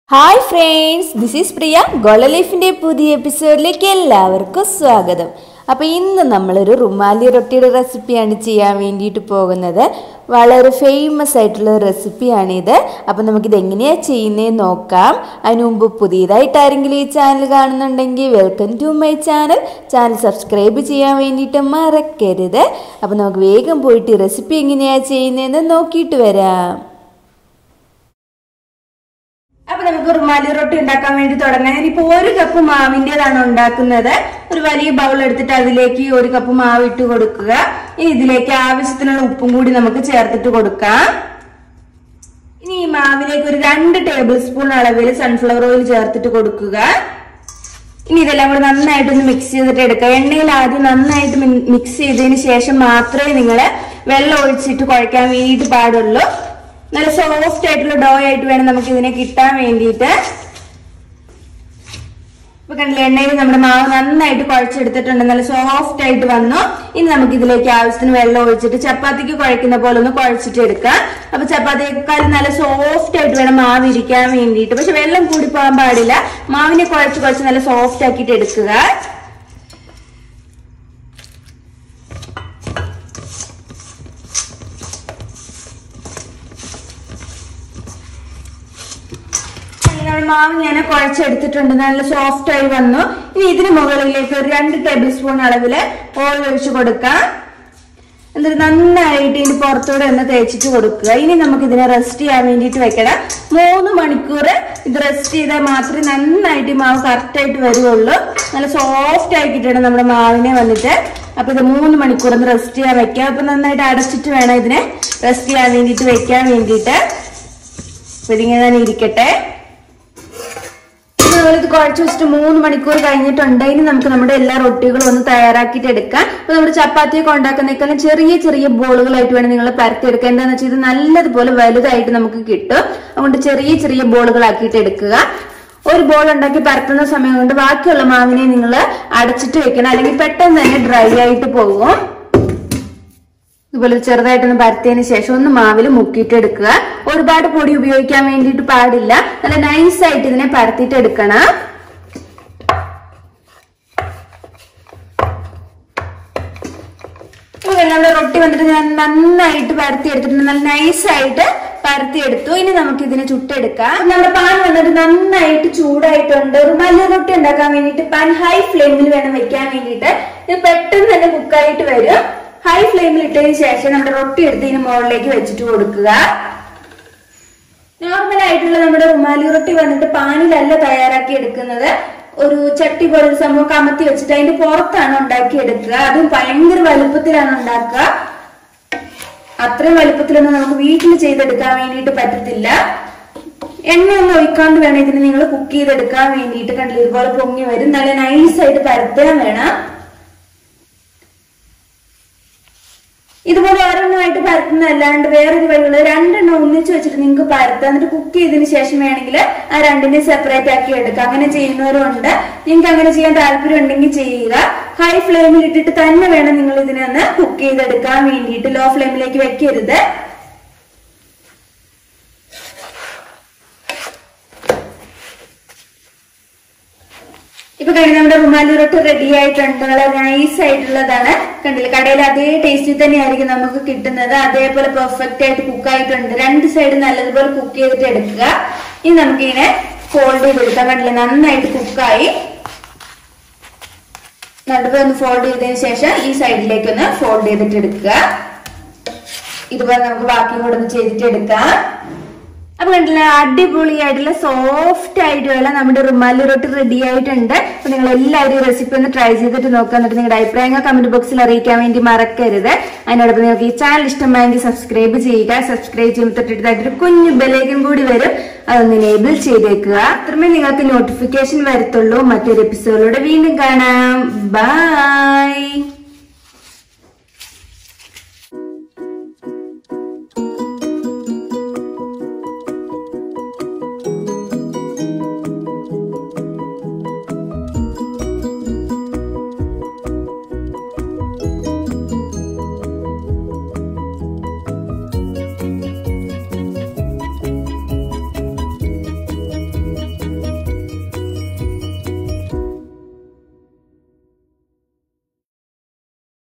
hi friends this is Priya ഗോള ലൈഫിൻ്റെ പുതിയ എപ്പിസോഡിലേക്ക് എല്ലാവർക്കും സ്വാഗതം അപ്പോൾ ഇന്ന് നമ്മളൊരു റുമാലി റൊട്ടിയുടെ റെസിപ്പിയാണ് ചെയ്യാൻ വേണ്ടിയിട്ട് പോകുന്നത് വളരെ ഫേമസ് ആയിട്ടുള്ള റെസിപ്പിയാണിത് അപ്പോൾ നമുക്കിത് എങ്ങനെയാണ് ചെയ്യുന്നതെന്ന് നോക്കാം അതിന് മുമ്പ് പുതിയതായിട്ട് ആരെങ്കിലും ഈ ചാനൽ കാണുന്നുണ്ടെങ്കിൽ welcome to my channel channel subscribe ചെയ്യാൻ വേണ്ടിയിട്ട് മറക്കരുത് അപ്പോൾ നമുക്ക് വേഗം പോയിട്ട് ഈ റെസിപ്പി എങ്ങനെയാണ് ചെയ്യുന്നതെന്ന് നോക്കിയിട്ട് വരാം അപ്പൊ നമുക്ക് റുമാലി റൊട്ടി ഉണ്ടാക്കാൻ വേണ്ടി തുടങ്ങാം ഞാനിപ്പോ ഒരു കപ്പ് മാവിന്റേതാണ് ഉണ്ടാക്കുന്നത് ഒരു വലിയ ബൗൾ എടുത്തിട്ട് അതിലേക്ക് ഒരു കപ്പ് മാവ് ഇട്ട് കൊടുക്കുക ഇനി ഇതിലേക്ക് ആവശ്യത്തിനുള്ള ഉപ്പും കൂടി നമുക്ക് ചേർത്തിട്ട് കൊടുക്കാം ഇനി ഈ മാവിലേക്ക് ഒരു രണ്ട് ടേബിൾ സ്പൂൺ അളവിൽ സൺഫ്ലവർ ഓയിൽ ചേർത്തിട്ട് കൊടുക്കുക ഇനി ഇതെല്ലാം കൂടി നന്നായിട്ടൊന്ന് മിക്സ് ചെയ്തിട്ട് എടുക്കുക എണ്ണയിൽ ആദ്യം നന്നായിട്ട് മിക്സ് ചെയ്തതിന് ശേഷം മാത്രമേ നിങ്ങൾ വെള്ളം ഒഴിച്ചിട്ട് കുഴക്കാൻ വേണ്ടിയിട്ട് പാടുള്ളൂ നല്ല സോഫ്റ്റ് ആയിട്ടുള്ള ഡോ ആയിട്ട് വേണം നമുക്ക് ഇതിനെ കിട്ടാൻ വേണ്ടിയിട്ട് ഇപ്പൊ കണ്ടില്ല എണ്ണയിൽ നമ്മുടെ മാവ് നന്നായിട്ട് കുഴച്ചെടുത്തിട്ടുണ്ട് നല്ല സോഫ്റ്റ് ആയിട്ട് വന്നു ഇനി നമുക്ക് ഇതിലേക്ക് ആവശ്യത്തിന് വെള്ളം ഒഴിച്ചിട്ട് ചപ്പാത്തിക്ക് കുഴക്കുന്ന പോലെ ഒന്ന് കുഴച്ചിട്ട് എടുക്കാം അപ്പൊ ചപ്പാത്തിയേക്കാൾ നല്ല സോഫ്റ്റ് ആയിട്ട് വേണം മാവ് ഇരിക്കാൻ വേണ്ടിയിട്ട് പക്ഷെ വെള്ളം കൂടി പോകാൻ പാടില്ല മാവിനെ കുഴച്ച് കുഴച്ച് നല്ല സോഫ്റ്റ് ആക്കിയിട്ട് എടുക്കുക നമ്മുടെ മാവ് ഞാൻ കുഴച്ചെടുത്തിട്ടുണ്ട് നല്ല സോഫ്റ്റ് ആയി വന്നു ഇനി ഇതിന് മുകളിലേക്ക് ഒരു രണ്ട് ടേബിൾ സ്പൂൺ അളവില് ഓയിൽ ഒഴിച്ച് കൊടുക്കാം എന്നിട്ട് നന്നായിട്ട് ഇനി പുറത്തൂടെ ഒന്ന് തേച്ചിട്ട് കൊടുക്കുക ഇനി നമുക്ക് ഇതിനെ റെസ്റ്റ് ചെയ്യാൻ വേണ്ടിയിട്ട് വെക്കണം മൂന്ന് മണിക്കൂർ ഇത് റെസ്റ്റ് ചെയ്താൽ മാത്രമേ നന്നായിട്ട് ഈ മാവ് കറക്റ്റ് ആയിട്ട് വരുള്ളൂ നല്ല സോഫ്റ്റ് ആക്കിയിട്ടാണ് നമ്മുടെ മാവിനെ വന്നിട്ട് അപ്പൊ ഇത് മൂന്ന് മണിക്കൂർ ഒന്ന് റെസ്റ്റ് ചെയ്യാൻ വെക്കാം അപ്പൊ നന്നായിട്ട് അടച്ചിട്ട് വേണം ഇതിനെ റെസ്റ്റ് ചെയ്യാൻ വേണ്ടിയിട്ട് വെക്കാൻ വേണ്ടിയിട്ട് അപ്പൊ ഇതിങ്ങനെ തന്നെ ഇരിക്കട്ടെ നമ്മളിത് കുഴച്ച് വെച്ചിട്ട് മൂന്ന് മണിക്കൂർ കഴിഞ്ഞിട്ടുണ്ട് ഇനി നമുക്ക് നമ്മുടെ എല്ലാ റൊട്ടികളും ഒന്ന് തയ്യാറാക്കിയിട്ട് എടുക്കാം അപ്പൊ നമ്മുടെ ചപ്പാത്തിയൊക്കെ ഉണ്ടാക്കുന്നേക്കാളും ചെറിയ ചെറിയ ബോളുകളായിട്ട് വേണം നിങ്ങൾ പരത്തിയെടുക്കുക എന്താണെന്ന് വെച്ചാൽ ഇത് നല്ലതുപോലെ വലുതായിട്ട് നമുക്ക് കിട്ടും അതുകൊണ്ട് ചെറിയ ചെറിയ ബോളുകളാക്കിയിട്ട് എടുക്കുക ഒരു ബോൾ ഉണ്ടാക്കി പരത്തുന്ന സമയം കൊണ്ട് ബാക്കിയുള്ള മാവിനെ നിങ്ങൾ അടച്ചിട്ട് വെക്കണം അല്ലെങ്കിൽ പെട്ടെന്ന് തന്നെ ഡ്രൈ ആയിട്ട് പോകും ഇതുപോലെ ചെറുതായിട്ടൊന്ന് പരത്തിയതിന് ശേഷം ഒന്ന് മാവിൽ മുക്കിയിട്ട് എടുക്കുക ഒരുപാട് പൊടി ഉപയോഗിക്കാൻ വേണ്ടിയിട്ട് പാടില്ല നല്ല നൈസ് ആയിട്ട് ഇതിനെ പരത്തിയിട്ട് എടുക്കണം നമ്മുടെ റൊട്ടി വന്നിട്ട് ഞാൻ നന്നായിട്ട് പരത്തി എടുത്തിട്ടുണ്ട് നല്ല നൈസ് ആയിട്ട് പരത്തി എടുത്തു ഇനി നമുക്ക് ഇതിനെ ചുട്ടെടുക്കാം നമ്മുടെ പാൻ വന്നിട്ട് നന്നായിട്ട് ചൂടായിട്ടുണ്ട് റുമാലി റൊട്ടി ഉണ്ടാക്കാൻ വേണ്ടിയിട്ട് പാൻ ഹൈ ഫ്ലെയിമിൽ വേണം വെക്കാൻ വേണ്ടിയിട്ട് ഇത് പെട്ടെന്ന് തന്നെ കുക്കായിട്ട് വരും ഹൈ ഫ്ലെയിമിൽ ഇട്ടതിന് ശേഷം നമ്മുടെ റൊട്ടി എടുത്ത് ഇതിന് മുകളിലേക്ക് വെച്ചിട്ട് കൊടുക്കുക നോർമൽ ആയിട്ടുള്ള നമ്മുടെ റുമാലി റൊട്ടി വന്നിട്ട് പാനിലല്ല തയ്യാറാക്കി എടുക്കുന്നത് ഒരു ചട്ടി പോലൊരു സംഭവം കമത്തി വെച്ചിട്ട് അതിന്റെ പുറത്താണ് ഉണ്ടാക്കി എടുക്കുക അതും ഭയങ്കര വലുപ്പത്തിലാണ് ഉണ്ടാക്കുക അത്രയും വലുപ്പത്തിലൊന്നും നമുക്ക് വീട്ടിൽ ചെയ്തെടുക്കാൻ വേണ്ടിയിട്ട് പറ്റത്തില്ല എണ്ണ ഒന്നും ഒഴിക്കാണ്ട് വേണം ഇതിന് നിങ്ങൾ കുക്ക് ചെയ്തെടുക്കാൻ വേണ്ടിയിട്ട് കണ്ടില്ല ഇതുപോലെ പൊങ്ങി വരും നല്ല നൈസായിട്ട് പരത്താൻ വേണം ഇതുപോലെ ഒരെണ്ണമായിട്ട് പരത്തുന്ന അല്ലാണ്ട് വേറൊരു വഴിയുള്ള രണ്ടെണ്ണം ഒന്നിച്ച് വെച്ചിട്ട് നിങ്ങൾക്ക് പരത്താം എന്നിട്ട് കുക്ക് ചെയ്തതിന് ശേഷം വേണമെങ്കിൽ ആ രണ്ടിനെ സെപ്പറേറ്റ് ആക്കി എടുക്കാം അങ്ങനെ ചെയ്യുന്നവരും ഉണ്ട് നിങ്ങൾക്ക് അങ്ങനെ ചെയ്യാൻ താല്പര്യം ഉണ്ടെങ്കിൽ ചെയ്യുക ഹൈ ഫ്ലെയിമിൽ ഇട്ടിട്ട് തന്നെ വേണം നിങ്ങൾ ഇതിനെ ഒന്ന് കുക്ക് ചെയ്തെടുക്കാൻ വേണ്ടിയിട്ട് ലോ ഫ്ലെയിമിലേക്ക് വെക്കരുത് ഇപ്പൊ കഴിഞ്ഞ നമ്മുടെ റുമാലി റൊട്ടി റെഡി ആയിട്ടുണ്ട് നല്ല നൈസ് ആയിട്ടുള്ളതാണ് കണ്ടില്ല കടയിൽ അതേ ടേസ്റ്റിൽ തന്നെയായിരിക്കും നമുക്ക് കിട്ടുന്നത് അതേപോലെ പെർഫെക്റ്റ് ആയിട്ട് കുക്ക് ആയിട്ടുണ്ട് രണ്ട് സൈഡ് നല്ലതുപോലെ കുക്ക് ചെയ്തിട്ട് എടുക്കുക ഇനി നമുക്കിങ്ങനെ ഫോൾഡ് ചെയ്തെടുക്കാം കണ്ടില്ല നന്നായിട്ട് കുക്കായി നടുവ് ഒന്ന് ഫോൾഡ് ചെയ്തതിന് ശേഷം ഈ സൈഡിലേക്ക് ഒന്ന് ഫോൾഡ് ചെയ്തിട്ട് എടുക്കുക ഇതുപോലെ നമുക്ക് ബാക്കി കൂടെ ഒന്ന് ചെയ്തിട്ട് എടുക്കാം അപ്പൊ കണ്ടില്ല അടിപൊളിയായിട്ടുള്ള സോഫ്റ്റ് ആയിട്ടുള്ള നമ്മുടെ റുമാലി റൊട്ടി റെഡി ആയിട്ടുണ്ട് അപ്പൊ നിങ്ങൾ എല്ലാവരും റെസിപ്പി ഒന്ന് ട്രൈ ചെയ്തിട്ട് നോക്കുക എന്നിട്ട് നിങ്ങളുടെ അഭിപ്രായങ്ങൾ കമന്റ് ബോക്സിൽ അറിയിക്കാൻ വേണ്ടി മറക്കരുത് അതിനോടൊപ്പം നിങ്ങൾക്ക് ഈ ചാനൽ ഇഷ്ടമായെങ്കിൽ സബ്സ്ക്രൈബ് ചെയ്യുക സബ്സ്ക്രൈബ് ചെയ്യുമ്പോൾ തൊട്ടിട്ട് കുഞ്ഞു ബെലേക്കും കൂടി വരും അതൊന്ന് എനേബിൾ ചെയ്തേക്കുക അത്രമേ നിങ്ങൾക്ക് നോട്ടിഫിക്കേഷൻ വരത്തുള്ളൂ മറ്റൊരു എപ്പിസോഡിലൂടെ വീണ്ടും കാണാം ബൈ